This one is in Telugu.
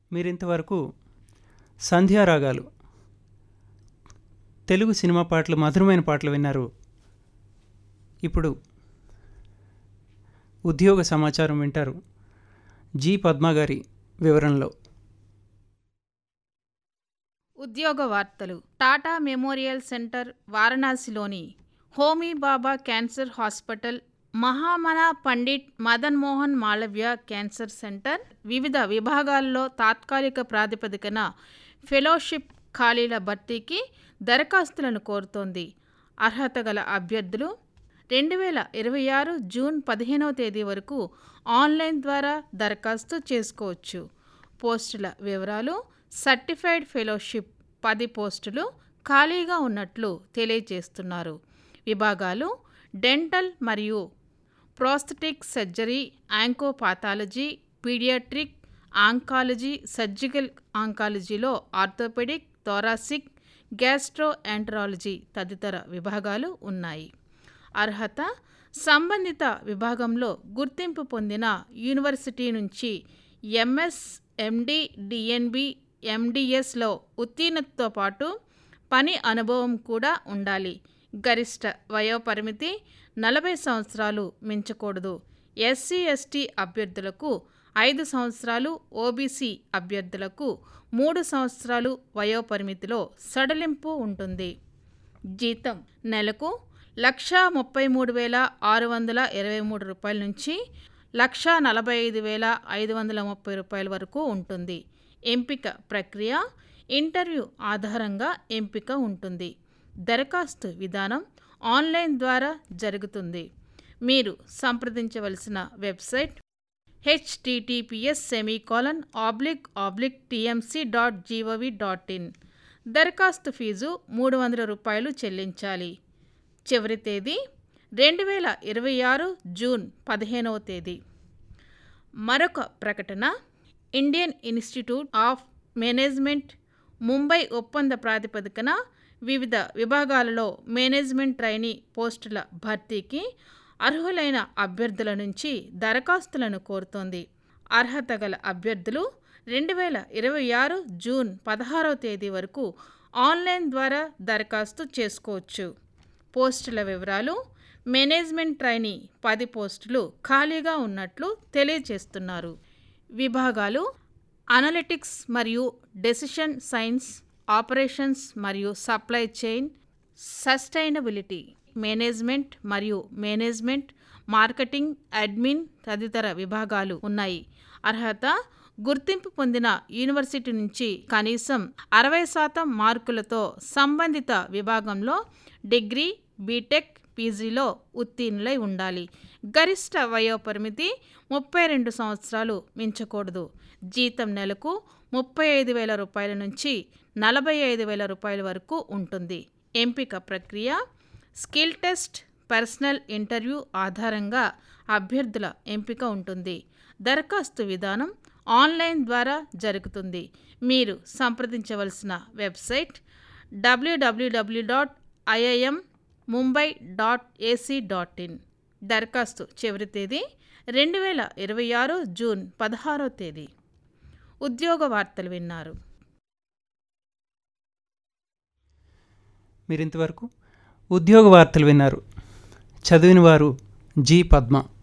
మీరింతవరకు సంధ్యారాగాలు తెలుగు సినిమా పాటలు మధురమైన పాటలు విన్నారు ఇప్పుడు ఉద్యోగ సమాచారం వింటారు జి పద్మ గారి వివరణలో ఉద్యోగ వార్తలు టాటా మెమోరియల్ సెంటర్ వారణాసిలోని Homi Bhabha cancer hospital Mahamana Pandit Madan Mohan Malaviya cancer centre వివిధ విభాగాల్లో తాత్కాలిక ప్రాతిపదికన ఫెలోషిప్ ఖాళీల భర్తీకి దరఖాస్తులను కోరుతోంది అర్హత గల అభ్యర్థులు రెండు వేల ఇరవై ఆరు జూన్ పదిహేనవ తేదీ వరకు ఆన్లైన్ ద్వారా దరఖాస్తు చేసుకోవచ్చు పోస్టుల వివరాలు సర్టిఫైడ్ ఫెలోషిప్ పది పోస్టులు ఖాళీగా ఉన్నట్లు తెలియజేస్తున్నారు విభాగాలు డెంటల్ మరియు prosthetic surgery oncopathology paediatric oncology surgical ఆంకాలజీలో ఆర్థోపెడిక్ థోరాసిక్ గ్యాస్ట్రో ఎంటరాలజీ తదితర విభాగాలు ఉన్నాయి అర్హత సంబంధిత విభాగంలో గుర్తింపు పొందిన యూనివర్సిటీ నుంచి ఎంఎస్ ఎండి డిఎన్బి ఎండిఎస్లో ఉత్తీర్ణతతో పాటు పని అనుభవం కూడా ఉండాలి గరిష్ట వయోపరిమితి నలభై సంవత్సరాలు మించకూడదు ఎస్సీ ఎస్టీ అభ్యర్థులకు ఐదు సంవత్సరాలు ఓబీసీ అభ్యర్థులకు మూడు సంవత్సరాలు వయోపరిమితిలో సడలింపు ఉంటుంది జీతం నెలకు లక్షా ముప్పై మూడు వేల ఆరు వందల ఇరవై మూడు రూపాయల నుంచి లక్షా నలభై ఐదు వేల ఐదు వందల ముప్పై రూపాయల వరకు ఉంటుంది ఎంపిక ప్రక్రియ ఇంటర్వ్యూ ఆధారంగా ఎంపిక ఉంటుంది దరఖాస్తు విధానం ఆన్లైన్ ద్వారా జరుగుతుంది మీరు సంప్రదించవలసిన website HTTPS semicolon oblique oblique TMC dot GOV dot in దరఖాస్తు ఫీజు మూడు వందల రూపాయలు చెల్లించాలి చివరి తేదీ రెండు వేల ఇరవై ఆరు జూన్ పదిహేనవ తేదీ మరొక ప్రకటన Indian institute of management Mumbai ఒప్పంద ప్రాతిపదికన వివిధ విభాగాలలో మేనేజ్మెంట్ ట్రైనీ పోస్టుల భర్తీకి అర్హులైన అభ్యర్థుల నుంచి దరఖాస్తులను కోరుతోంది అర్హత గల అభ్యర్థులు రెండు వేల ఇరవై ఆరు జూన్ పదహారవ తేదీ వరకు ఆన్లైన్ ద్వారా దరఖాస్తు చేసుకోవచ్చు పోస్టుల వివరాలు మేనేజ్మెంట్ ట్రైనీ పది పోస్టులు ఖాళీగా ఉన్నట్లు తెలియజేస్తున్నారు విభాగాలు అనలిటిక్స్ మరియు డెసిషన్ సైన్స్ ఆపరేషన్స్ మరియు సప్లై చైన్ సస్టైనబిలిటీ మేనేజ్మెంట్ మరియు మేనేజ్మెంట్ మార్కెటింగ్ అడ్మిన్ తదితర విభాగాలు ఉన్నాయి అర్హత గుర్తింపు పొందిన యూనివర్సిటీ నుంచి కనీసం అరవై శాతం మార్కులతో సంబంధిత విభాగంలో డిగ్రీ బీటెక్ పీజీలో ఉత్తీర్ణులై ఉండాలి గరిష్ట వయోపరిమితి ముప్పై రెండు సంవత్సరాలు మించకూడదు జీతం నెలకు ముప్పై ఐదు వేల రూపాయల నుంచి నలభై ఐదు వేల రూపాయల వరకు ఉంటుంది ఎంపిక ప్రక్రియ స్కిల్ టెస్ట్ పర్సనల్ ఇంటర్వ్యూ ఆధారంగా అభ్యర్థుల ఎంపిక ఉంటుంది దరఖాస్తు విధానం ఆన్లైన్ ద్వారా జరుగుతుంది మీరు సంప్రదించవలసిన website W W W dot IIM Mumbai dot AC dot in దరఖాస్తు చివరి తేదీ రెండు వేల ఇరవై ఆరు జూన్ పదహారో తేదీ ఉద్యోగ వార్తలు విన్నారు మీరింతవరకు ఉద్యోగ వార్తలు విన్నారు చదివిన వారు జి పద్మ